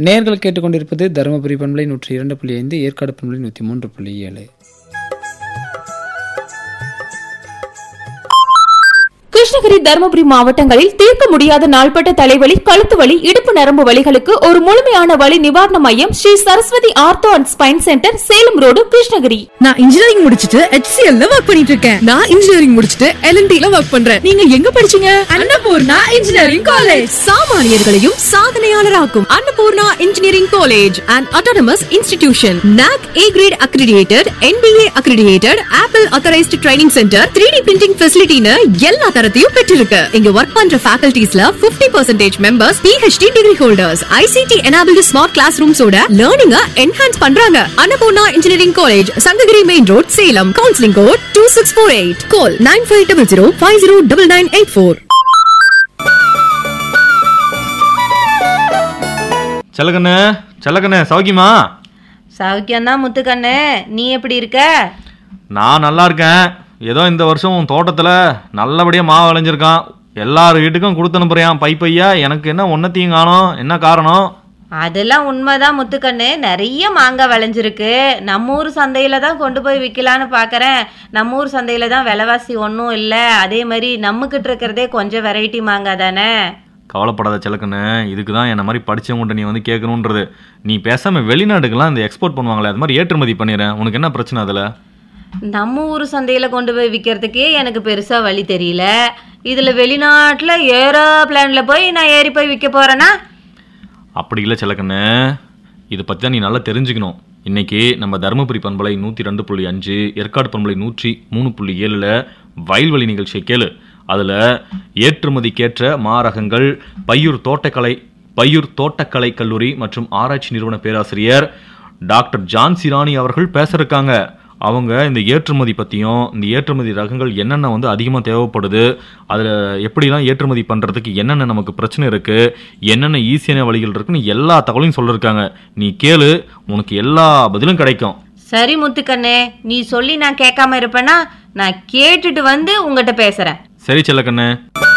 நேர்கள் கேட்டுக்கொண்டிருப்பது தருமபுரி பண்பலை நூற்றி இரண்டு புள்ளி ஐந்து ஏற்காடு பண்பலை நூற்றி மூன்று புள்ளி ஏழு கிருஷ்ணகிரி தருமபுரி மாவட்டங்களில் தீர்க்க முடியாத நாள்பட்ட தலைவலி கழுத்து வலி இடுப்பு நரம்பு வலிகளுக்கு ஒரு முழுமையான வலி நிவாரண மையம் Sri Saraswathi ortho and spine centre Salem road Krishnagiri நான் இன்ஜினியரிங் முடிச்சிட்டு HCL ல ஒர்க் பண்ணிட்டு இருக்கேன் நான் இன்ஜினியரிங் முடிச்சிட்டு LNT ல ஒர்க் பண்றேன் நீங்க எங்க படிச்சீங்க அன்னபூர்ணா இன்ஜினியரிங் காலேஜ் சாமானியர்களையும் சாதனையாளராக்கும் Annapoorna engineering college and autonomous institution NAC A grade accredited NBA accredited Apple authorized training centre 3D printing ஃபெசிலிட்டின்னு எல்லா தரத்தையும் பெற்றிருக்கு இங்க ஒர்க் பண்ற ஃபேக்கல்டிஸ்ல 50% percentage members PhD degree holders ICT enabled smart class ரூம்ஸோட லேர்னிங்க என்ஹான்ஸ் பண்றாங்க Annapoorna engineering college Sankagiri main road Salem counselling code two six four eight call nine five double zero five zero double nine eight four செல்லக்கண்ணு செல்லக்கண்ணு சௌக்கியமா சௌக்கியம்தான் முத்துக்கண்ணு நீ எப்படி இருக்க நான் நல்லா இருக்கேன் ஏதோ இந்த வருஷம் உன் தோட்டத்தில் நல்லபடியாக மாவு விளைஞ்சிருக்கான் எல்லார் வீட்டுக்கும் கொடுத்து அனுப்புறியான் பை பையா எனக்கு என்ன ஒன்றத்தையும் காணோம் என்ன காரணம் அதெல்லாம் உண்மைதான் முத்துக்கண்ணு நிறைய மாங்காய் விளைஞ்சிருக்கு நம்ம ஊர் சந்தையில தான் கொண்டு போய் விற்கலான்னு பார்க்கறேன் நம்ம ஊர் சந்தையில தான் விலைவாசி ஒன்றும் இல்லை அதே மாதிரி நம்மக்கிட்ட இருக்கிறதே கொஞ்சம் வெரைட்டி மாங்காய் தானே கவலைப்படாத செல்லக்கண்ணு இதுக்கு தான் என்ன மாதிரி படிச்சவங்கள்ட்ட நீ வந்து கேட்கணுன்றது நீ பேசாமல் வெளிநாட்டுக்கெல்லாம் இந்த எக்ஸ்போர்ட் பண்ணுவாங்களே அது மாதிரி ஏற்றுமதி பண்ணிடுறேன் உனக்கு என்ன பிரச்சனை அதில் நம்ம ஊர் சந்தையில கொண்டு போய் விற்கிறதுக்கே எனக்கு பெருசா வழி தெரியல இதுல வெளிநாட்டுல ஏரோப்ளேன்ல போய் நான் ஏறி போய் விற்க போறேனா அப்படி இல்லை செல்லக்கண்ணு இதை பற்றி தான் நீ நல்லா தெரிஞ்சுக்கணும் இன்னைக்கு நம்ம தருமபுரி பண்பலை நூற்றி ரெண்டு புள்ளி அஞ்சு ஏற்காடு பண்பலை நூற்றி மூணு புள்ளி ஏழில் வயல்வெளி நிகழ்ச்சியை கேளு அதில் ஏற்றுமதிக்கேற்ற மாரகங்கள் பையூர் தோட்டக்கலை பையூர் தோட்டக்கலை கல்லூரி மற்றும் ஆராய்ச்சி நிறுவன பேராசிரியர் டாக்டர் ஜான்சி ராணி அவர்கள் பேச இருக்காங்க அவங்க இந்த ஏற்றுமதி பற்றியும் இந்த ஏற்றுமதி ரகங்கள் என்னென்ன வந்து அதிகமாக தேவைப்படுது அதில் எப்படிலாம் ஏற்றுமதி பண்ணுறதுக்கு என்னென்ன நமக்கு பிரச்சனை இருக்குது என்னென்ன ஈஸியான வழிகள் இருக்குன்னு எல்லா தகவலையும் சொல்லியிருக்காங்க நீ கேளு உனக்கு எல்லா பதிலும் கிடைக்கும் சரி முத்துக்கண்ணே நீ சொல்லி நான் கேட்காம இருப்பேனா நான் கேட்டுட்டு வந்து உங்ககிட்ட பேசுறேன் சரி செல்லக்கண்ணு